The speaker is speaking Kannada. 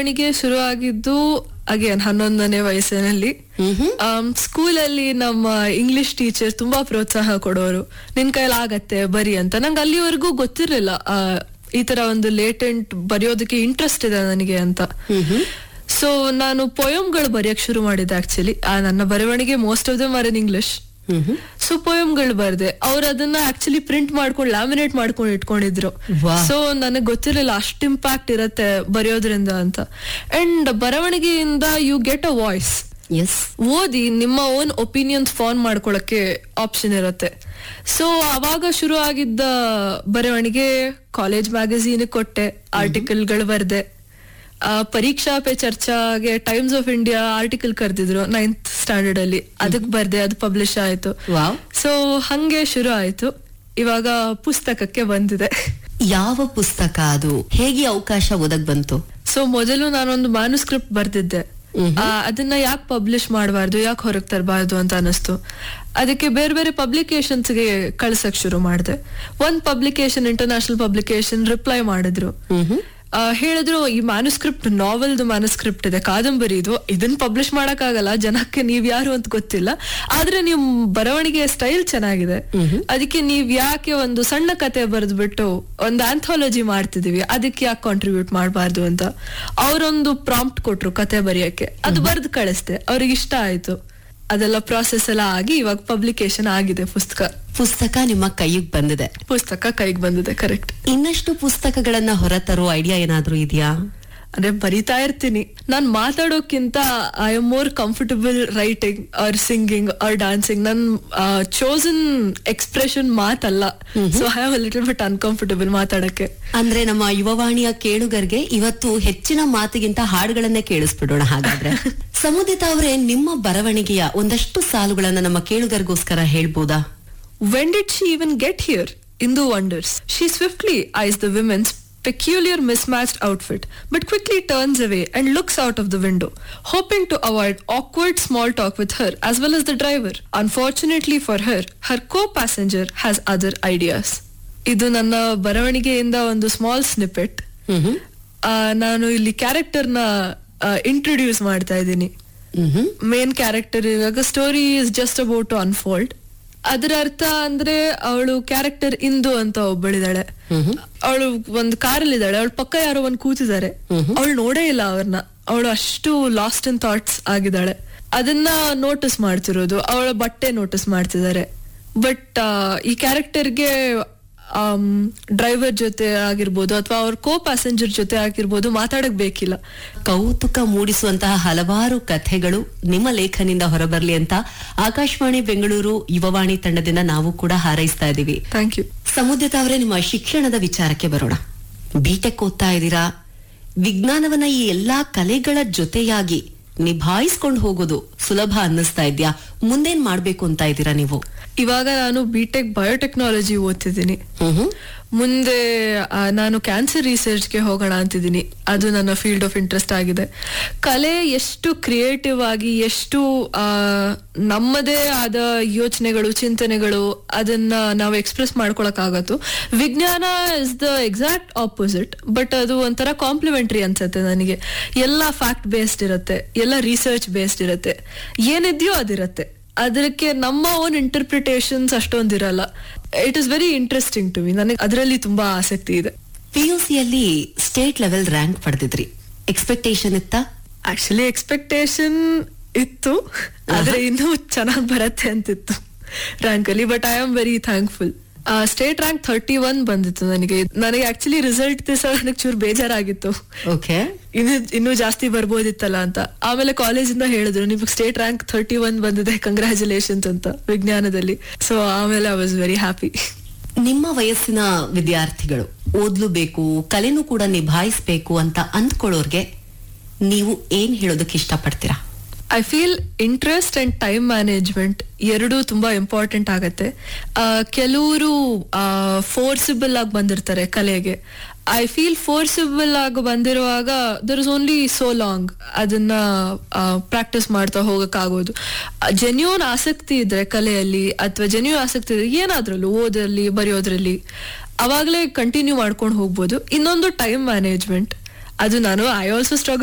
ಬರವಣಿಗೆ ಶುರು ಆಗಿದ್ದು ಅಗೇನ್ ಹನ್ನೊಂದನೇ ವಯಸ್ಸಿನಲ್ಲಿ ಸ್ಕೂಲಲ್ಲಿ ನಮ್ಮ ಇಂಗ್ಲಿಷ್ ಟೀಚರ್ ತುಂಬಾ ಪ್ರೋತ್ಸಾಹ ಕೊಡೋರು ನಿನ್ ಕೈಲಿ ಆಗತ್ತೆ ಬರಿ ಅಂತ ನಂಗೆ ಅಲ್ಲಿವರೆಗೂ ಗೊತ್ತಿರ್ಲಿಲ್ಲ ಆ, ಈ ತರ ಒಂದು ಲೇಟೆಂಟ್ ಬರೆಯೋದಕ್ಕೆ ಇಂಟ್ರೆಸ್ಟ್ ಇದೆ ನನಗೆ ಅಂತ ಸೊ ನಾನು ಪೊಯಮ್ಗಳು ಬರೆಯಕ್ ಶುರು ಮಾಡಿದ್ದೆ ಆಕ್ಚುಲಿ ನನ್ನ ಬರವಣಿಗೆ most of them are in English so ಪೊಯಮ್ಗಳು ಬರ್ದೆ ಅವ್ರು ಅದನ್ನ ಆಕ್ಚುಲಿ ಪ್ರಿಂಟ್ ಮಾಡ್ಕೊಂಡು ಲ್ಯಾಮಿನೇಟ್ ಮಾಡ್ಕೊಂಡು ಇಟ್ಕೊಂಡಿದ್ರು Wow. ಸೊ ನನಗೆ ಗೊತ್ತಿರಲಿಲ್ಲ ಅಷ್ಟು ಇಂಪ್ಯಾಕ್ಟ್ ಇರತ್ತೆ ಬರೆಯೋದ್ರಿಂದ ಅಂತ ಅಂಡ್ ಬರವಣಿಗೆಯಿಂದ you get a voice as ಓದಿ ನಿಮ್ಮ ಓನ್ ಒಪಿನಿಯನ್ಸ್ ಫಾರ್ಮ್ ಮಾಡ್ಕೊಳಕ್ಕೆ ಆಪ್ಷನ್ ಇರುತ್ತೆ ಸೊ ಅವಾಗ ಶುರು ಆಗಿದ್ದ ಬರವಣಿಗೆ ಕಾಲೇಜ್ ಮ್ಯಾಗಝೀನ್ ಕೊಟ್ಟೆ ಆರ್ಟಿಕಲ್ಗಳು ಬರ್ದೆ ಆ, ಪರೀಕ್ಷಾ ಪೇ ಚರ್ಚಾಗೆ ಟೈಮ್ಸ್ ಆಫ್ ಇಂಡಿಯಾ ಆರ್ಟಿಕಲ್ ಕರೆದಿದ್ರು ನೈನ್ತ್ ಸ್ಟ್ಯಾಂಡರ್ಡ್ ಅಲ್ಲಿ ಅದಕ್ಕೆ ಬರ್ದೆ ಅದು ಪಬ್ಲಿಷ್ ಆಯ್ತು ವಾವ್ ಸೊ ಹಂಗೆ ಶುರು ಆಯ್ತು ಇವಾಗ ಪುಸ್ತಕಕ್ಕೆ ಬಂದಿದೆ ಯಾವ ಪುಸ್ತಕ ಅದು ಹೇಗೆ ಅವಕಾಶ ಒದಗ್ ಬಂತು ಸೊ ಮೊದಲು ನಾನೊಂದು ಮ್ಯಾನುಸ್ಕ್ರಿಪ್ಟ್ ಬರ್ದಿದ್ದೆ ಆ, ಅದನ್ನ ಯಾಕೆ ಪಬ್ಲಿಷ್ ಮಾಡಬಾರ್ದು ಯಾಕೆ ಹೊರಗೆ ತರಬಾರ್ದು ಅಂತ ಅನಿಸ್ತು ಅದಕ್ಕೆ ಬೇರೆ ಬೇರೆ ಪಬ್ಲಿಕೇಶನ್ಸ್ಗೆ ಕಳ್ಸಕ್ ಶುರು ಮಾಡಿದೆ ಒಂದ್ ಪಬ್ಲಿಕೇಶನ್ ಇಂಟರ್ನ್ಯಾಷನಲ್ ಪಬ್ಲಿಕೇಶನ್ ರಿಪ್ಲೈ ಮಾಡಿದ್ರು ಆ, ಹೇಳಿದ್ರು ಈ ಮ್ಯಾನುಸ್ಕ್ರಿಪ್ಟ್ ನಾವೆಲ್ದು ಮ್ಯಾನುಸ್ಕ್ರಿಪ್ಟ್ ಇದೆ ಕಾದಂಬರಿ ಇದು ಇದನ್ನ ಪಬ್ಲಿಷ್ ಮಾಡಕ್ಕಾಗಲ್ಲ ಜನಕ್ಕೆ ನೀವ್ ಯಾರು ಅಂತ ಗೊತ್ತಿಲ್ಲ ಆದ್ರೆ ನಿಮ್ ಬರವಣಿಗೆ ಸ್ಟೈಲ್ ಚೆನ್ನಾಗಿದೆ ಅದಕ್ಕೆ ನೀವ್ ಯಾಕೆ ಒಂದು ಸಣ್ಣ ಕತೆ ಬರೆದ್ಬಿಟ್ಟು ಒಂದು ಆಂಥಾಲಜಿ ಮಾಡ್ತಿದೀವಿ ಅದಕ್ಕೆ ಯಾಕೆ ಕಾಂಟ್ರಿಬ್ಯೂಟ್ ಮಾಡಬಾರ್ದು ಅಂತ ಅವರೊಂದು ಪ್ರಾಂಪ್ಟ್ ಕೊಟ್ರು ಕತೆ ಬರೆಯಕ್ಕೆ ಅದು ಬರ್ದು ಕಳಿಸ್ದೆ ಅವ್ರಿಗೆ ಇಷ್ಟ ಆಯ್ತು ಅದೆಲ್ಲ ಪ್ರಾಸೆಸ್ ಎಲ್ಲ ಆಗಿ ಇವಾಗ ಪಬ್ಲಿಕೇಶನ್ ಆಗಿದೆ ಪುಸ್ತಕ ಪುಸ್ತಕ ನಿಮ್ಮ ಕೈಗೆ ಬಂದಿದೆ ಪುಸ್ತಕ ಕೈಗೆ ಬಂದಿದೆ ಕರೆಕ್ಟ್ ಇನ್ನಷ್ಟು ಪುಸ್ತಕಗಳನ್ನ ಹೊರತರೋ ಐಡಿಯಾ ಏನಾದ್ರೂ ಇದೆಯಾ ಅಂದ್ರೆ ಬರಿತಾ ಇರ್ತೀನಿ ನಾನ್ ಮಾತಾಡೋಕ್ಕಿಂತ I am more comfortable writing or singing or dancing ನನ್ ಚೋಸನ್ ಎಕ್ಸ್ಪ್ರೆಷನ್ ಮಾತಲ್ಲ so I am little bit uncomfortable ಮಾತಾಡಕ್ಕೆ ಅಂದ್ರೆ ನಮ್ಮ ಯುವವಾಣಿಯ ಕೇಳುಗರಿಗೆ ಇವತ್ತು ಹೆಚ್ಚಿನ ಮಾತಿಗಿಂತ ಹಾಡುಗಳನ್ನೇ ಕೇಳಿಸ್ಬಿಡೋಣ ಹಾಗಾದ್ರೆ ಸಮುದಿತ ಅವರೇ ನಿಮ್ಮ ಬರವಣಿಗೆಯ ಒಂದಷ್ಟು ಸಾಲುಗಳನ್ನ ನಮ್ಮ ಕೇಳುಗರಿಗೋಸ್ಕರ ಹೇಳ್ಬೋದಾ When did she even get here? Indu wonders. She swiftly eyes the women's peculiar mismatched outfit, but quickly turns away and looks out of the window, hoping to avoid awkward small talk with her as well as the driver. Unfortunately for her, her co-passenger has other ideas. ಇದು ನನ್ನ ಬರವಣಿಗೆಯಿಂದ ಒಂದು ಸ್ಮಾಲ್ ಸ್ನಿಪೆಟ್ ಹ್ಮ್ ನಾನು ಇಲ್ಲಿ ಕ್ಯಾರೆಕ್ಟರ್ನ ಇಂಟ್ರೊಡ್ಯೂಸ್ ಮಾಡ್ತಾ ಇದ್ದೀನಿ ಹ್ಮ್ ಮೇನ್ ಕ್ಯಾರೆಕ್ಟರ್ ಇವಾಗ story is just about to unfold ಅದರ ಅರ್ಥ ಅಂದ್ರೆ ಅವಳು ಕ್ಯಾರೆಕ್ಟರ್ ಇಂದು ಅಂತ ಒಬ್ಬಳಿದಾಳೆ ಅವಳು ಒಂದು ಕಾರಲ್ಲಿ ಇದ್ದಾಳೆ ಅವಳ ಪಕ್ಕ ಯಾರೋ ಒಂದ್ ಕೂತಿದ್ದಾರೆ ಅವಳು ನೋಡೇ ಇಲ್ಲ ಅವ್ರನ್ನ ಅವಳು ಅಷ್ಟು ಲಾಸ್ಟ್ ಇನ್ ಥಾಟ್ಸ್ ಆಗಿದ್ದಾಳೆ ಅದನ್ನ ನೋಟಿಸ್ ಮಾಡ್ತಿರೋದು ಅವಳ ಬಟ್ಟೆ ನೋಟಿಸ್ ಮಾಡ್ತಿದ್ದಾರೆ ಬಟ್ ಈ ಕ್ಯಾರೆಕ್ಟರ್ಗೆ ಡ್ರೈವರ್ ಜೊತೆ ಆಗಿರ್ಬೋದು ಅಥವಾ ಅವ್ರ ಕೋ ಪ್ಯಾಸೆಂಜರ್ ಜೊತೆ ಆಗಿರ್ಬೋದು ಮಾತಾಡಕ್ ಬೇಕಿಲ್ಲ ಕೌತುಕ ಮೂಡಿಸುವಂತಹ ಹಲವಾರು ಕಥೆಗಳು ನಿಮ್ಮ ಲೇಖನಿಂದ ಹೊರಬರ್ಲಿ ಅಂತ ಆಕಾಶವಾಣಿ ಬೆಂಗಳೂರು ಯುವವಾಣಿ ತಂಡದಿಂದ ನಾವು ಕೂಡ ಹಾರೈಸ್ತಾ ಇದ್ದೀವಿ ಥ್ಯಾಂಕ್ ಯು ಸಮುದ್ರತ ಅವರೇ ನಿಮ್ಮ ಶಿಕ್ಷಣದ ವಿಚಾರಕ್ಕೆ ಬರೋಣ ಬಿಟೆಕ್ ಓದ್ತಾ ಇದ್ದೀರಾ ವಿಜ್ಞಾನವನ್ನ ಈ ಎಲ್ಲಾ ಕಲೆಗಳ ಜೊತೆಯಾಗಿ ನಿಭಾಯಿಸ್ಕೊಂಡು ಹೋಗೋದು ಸುಲಭ ಅನ್ನಿಸ್ತಾ ಇದ್ಯಾ ಮುಂದೇನ್ ಮಾಡ್ಬೇಕು ಅಂತ ಇದ್ದೀರಾ ನೀವು ಇವಾಗ ನಾನು ಬಿಟೆಕ್ ಬಯೋಟೆಕ್ನಾಲಜಿ ಓದ್ತಿದ್ದೀನಿ ಹ್ಮ್ ಮುಂದೆ ಆ, ನಾನು ಕ್ಯಾನ್ಸರ್ ರಿಸರ್ಚ್ಗೆ ಹೋಗೋಣ ಅಂತಿದ್ದೀನಿ ಅದು ನನ್ನ ಫೀಲ್ಡ್ ಆಫ್ ಇಂಟ್ರೆಸ್ಟ್ ಆಗಿದೆ ಕಲೆ ಎಷ್ಟು ಕ್ರಿಯೇಟಿವ್ ಆಗಿ ಎಷ್ಟು ಆ, ನಮ್ಮದೇ ಆದ ಯೋಚನೆಗಳು ಚಿಂತನೆಗಳು ಅದನ್ನ ನಾವು ಎಕ್ಸ್ಪ್ರೆಸ್ ಮಾಡ್ಕೊಳಕ್ಕಾಗತ್ತು ವಿಜ್ಞಾನ is the exact opposite but ಅದು ಒಂಥರ ಕಾಂಪ್ಲಿಮೆಂಟ್ರಿ ಅನ್ಸುತ್ತೆ ನನಗೆ ಎಲ್ಲ ಫ್ಯಾಕ್ಟ್ ಬೇಸ್ಡ್ ಇರುತ್ತೆ ಎಲ್ಲ ರಿಸರ್ಚ್ ಬೇಸ್ಡ್ ಇರುತ್ತೆ ಏನಿದೆಯೋ ಅದಿರುತ್ತೆ ಅದಕ್ಕೆ ನಮ್ಮ ಓನ್ ಇಂಟರ್ಪ್ರಿಟೇಷನ್ಸ್ ಅಷ್ಟೊಂದಿರಲ್ಲ it is very interesting to me ನನಗೆ ಅದರಲ್ಲಿ ತುಂಬಾ ಆಸಕ್ತಿ ಇದೆ ಪಿಯುಸಿಯಲ್ಲಿ ಸ್ಟೇಟ್ ಲೆವೆಲ್ ರ್ಯಾಂಕ್ ಪಡೆದಿದ್ರಿ ಎಕ್ಸ್ಪೆಕ್ಟೇಷನ್ ಇತ್ತಾ ಆಕ್ಚುಲಿ ಎಕ್ಸ್ಪೆಕ್ಟೇಷನ್ ಇತ್ತು ಆದ್ರೆ ಇನ್ನೂ ಚೆನ್ನಾಗಿ ಬರತ್ತೆ ಅಂತಿತ್ತು ರ್ಯಾಂಕ್ ಅಲ್ಲಿ but I am very thankful state rank thirty one ಬಂದಿತ್ತು ನನಗೆ ನನಗೆ ಆಕ್ಚುಲಿ ರಿಸಲ್ಟ್ ದಿವಸ ನನಗೆ ಚೂರು ಬೇಜಾರಾಗಿತ್ತು ಓಕೆ ಇನ್ನು ಇನ್ನೂ ಜಾಸ್ತಿ ಬರ್ಬೋದಿತ್ತಲ್ಲ ಅಂತ ಆಮೇಲೆ ಕಾಲೇಜಿಂದ ಹೇಳಿದ್ರು ನಿಮಗೆ ಸ್ಟೇಟ್ ರ್ಯಾಂಕ್ ಥರ್ಟಿ ಒನ್ ಬಂದಿದೆ ಕಂಗ್ರ್ಯಾಚುಲೇಷನ್ಸ್ ಅಂತ ವಿಜ್ಞಾನದಲ್ಲಿ ಸೊ ಆಮೇಲೆ ಐ ವಾಸ್ ವೆರಿ ಹ್ಯಾಪಿ ನಿಮ್ಮ ವಯಸ್ಸಿನ ವಿದ್ಯಾರ್ಥಿಗಳು ಓದ್ಲುಬೇಕು ಕಲೆನೂ ಕೂಡ ನಿಭಾಯಿಸ್ಬೇಕು ಅಂತ ಅಂದ್ಕೊಳ್ಳೋರ್ಗೆ ನೀವು ಏನ್ ಹೇಳೋದಕ್ಕೆ ಇಷ್ಟಪಡ್ತೀರಾ I feel interest and time management ಎರಡೂ ತುಂಬಾ ಇಂಪಾರ್ಟೆಂಟ್ ಆಗತ್ತೆ ಕೆಲವರು ಫೋರ್ಸಿಬಲ್ ಆಗಿ ಬಂದಿರ್ತಾರೆ ಕಲೆಗೆ ಐ ಫೀಲ್ ಫೋರ್ಸಿಬಲ್ ಆಗಿ ಬಂದಿರುವಾಗ there is only so long ಅದನ್ನ ಪ್ರಾಕ್ಟೀಸ್ ಮಾಡ್ತಾ ಹೋಗಕ್ಕಾಗೋದು ಜೆನ್ಯೂನ್ ಆಸಕ್ತಿ ಇದ್ರೆ ಕಲೆಯಲ್ಲಿ ಅಥವಾ ಜೆನ್ಯೂನ್ ಆಸಕ್ತಿ ಇದ್ರೆ ಏನಾದ್ರಲ್ಲೂ ಓದರಲ್ಲಿ ಬರೆಯೋದ್ರಲ್ಲಿ ಅವಾಗಲೇ ಕಂಟಿನ್ಯೂ ಮಾಡ್ಕೊಂಡು ಹೋಗ್ಬೋದು ಇನ್ನೊಂದು ಟೈಮ್ ಮ್ಯಾನೇಜ್ಮೆಂಟ್ ಅದು ನಾನು ಐ ಆಲ್ಸೋ ಸ್ಟ್ರಗಲ್